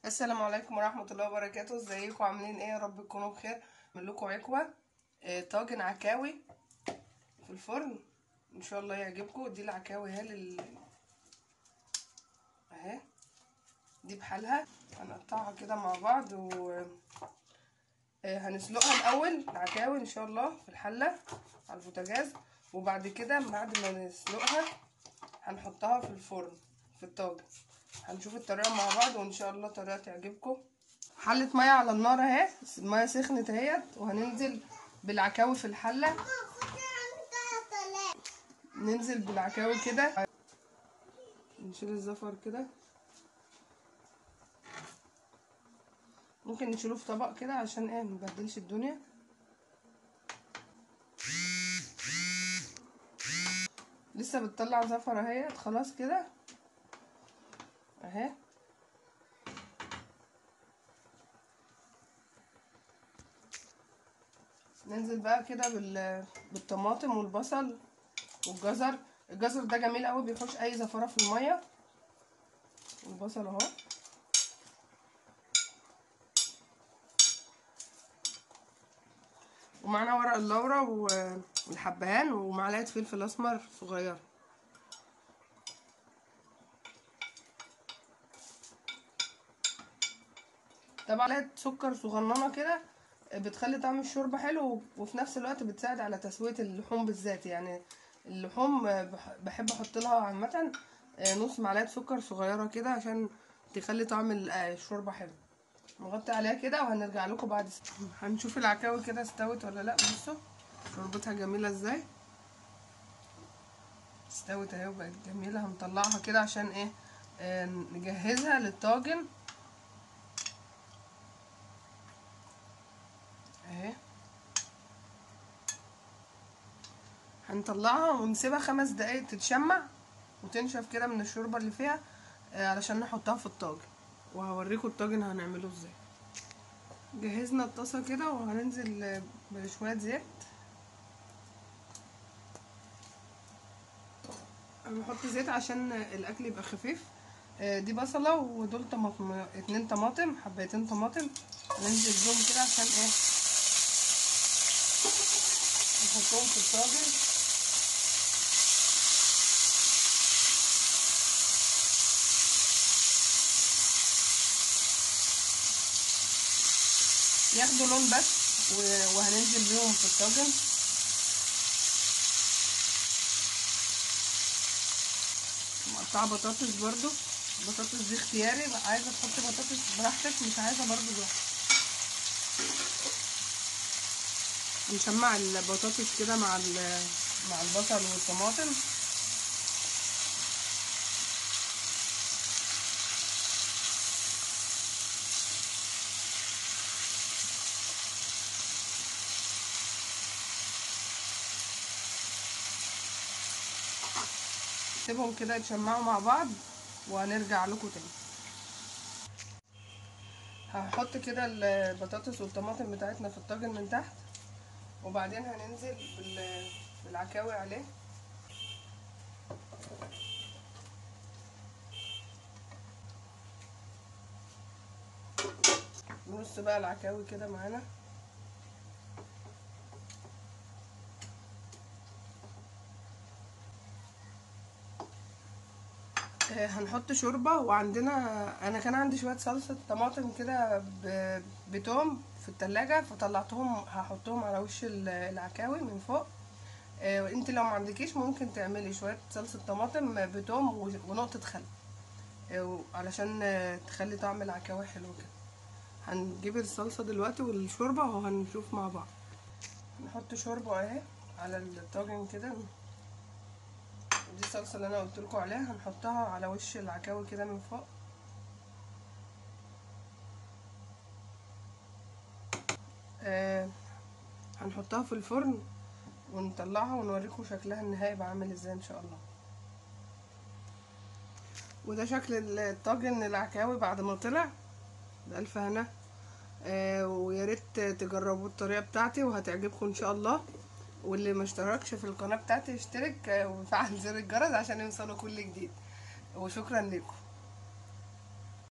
السلام عليكم ورحمة الله وبركاته ازيكم عاملين ايه يا رب تكونوا بخير اعمل لكم عكوة آه، طاجن عكاوي في الفرن ان شاء الله يعجبكم دي العكاوي اهي لل اهي دي بحالها هنقطعها كده مع بعض و آه، هنسلقها الاول العكاوي ان شاء الله في الحلة على البوتاجاز وبعد كده بعد ما نسلقها هنحطها في الفرن في الطاجن هنشوف الطريقه مع بعض وان شاء الله طريقه تعجبكم حله ميه على النار اهي الميه سخنت اهيت وهننزل بالعكاوي في الحله ننزل بالعكاوي كده نشيل الزفر كده ممكن نشيله في طبق كده عشان ايه مبهدلش الدنيا لسه بتطلع زفر اهيت خلاص كده اهي ننزل بقى كده بال... بالطماطم والبصل والجزر الجزر ده جميل قوي بيخش اي زفره في الميه والبصل اهو ومعانا ورق اللورا والحبهان ومعلقه فلفل اسمر صغيره طبعا معلقه سكر صغننه كده بتخلي طعم الشوربه حلو وفي نفس الوقت بتساعد على تسويه اللحوم بالذات يعني اللحوم بحب احط لها عامه نص معلقه سكر صغيره كده عشان تخلي طعم الشوربه حلو نغطي عليها كده وهنرجع لكم بعد سنة. هنشوف العكاوي كده استوت ولا لا بصوا شوربتها جميله ازاي استوت اهي وبقت جميله هنطلعها كده عشان ايه آه نجهزها للطاجن اهي هنطلعها ونسيبها خمس دقايق تتشمع وتنشف كده من الشوربه اللي فيها آه علشان نحطها في الطاجن وهوريكم الطاجن هنعمله ازاي جهزنا الطاسه كده وهننزل بشويه زيت بنحط زيت عشان الاكل يبقى خفيف آه دي بصله ودول طماطم اتنين طماطم حبايتين طماطم ننزل بيهم كده عشان ايه نحطهم في الطاجن ياخدوا لون بس وهننزل بيهم في الطاجن مقطعه بطاطس برضو البطاطس دي اختياري عايزه تحطي بطاطس براحتك مش عايزه برضو براحتك نشمع البطاطس كده مع مع البصل والطماطم سيبهم كده يتشمعوا مع بعض وهنرجع لكم تاني هحط كده البطاطس والطماطم بتاعتنا في الطاجن من تحت وبعدين هننزل بالعكاوي عليه نص بقى العكاوي كده معانا هنحط شوربة وعندنا انا كان عندي شوية صلصة طماطم كده بتوم في التلاجة فطلعتهم هحطهم على وش العكاوي من فوق انت لو ما عندكيش ممكن تعملي شوية صلصة طماطم بتوم ونقطة خل علشان تخلي طعم العكاوي حلو كده هنجيب الصلصة دلوقتي والشوربة وهنشوف مع بعض نحط شوربة اهي على الطاجن كده دي الصلصه اللي انا قلت لكم عليها هنحطها على وش العكاوي كده من فوق آه هنحطها في الفرن ونطلعها ونوريكم شكلها النهائي بقى عامل ازاي ان شاء الله وده شكل الطاجن العكاوي بعد ما طلع بألف هنا آه ويا ريت تجربوا الطريقه بتاعتي وهتعجبكم ان شاء الله واللي ما اشتركش في القناه بتاعتي يشترك ويفعل زر الجرس عشان يوصله كل جديد وشكرا لكم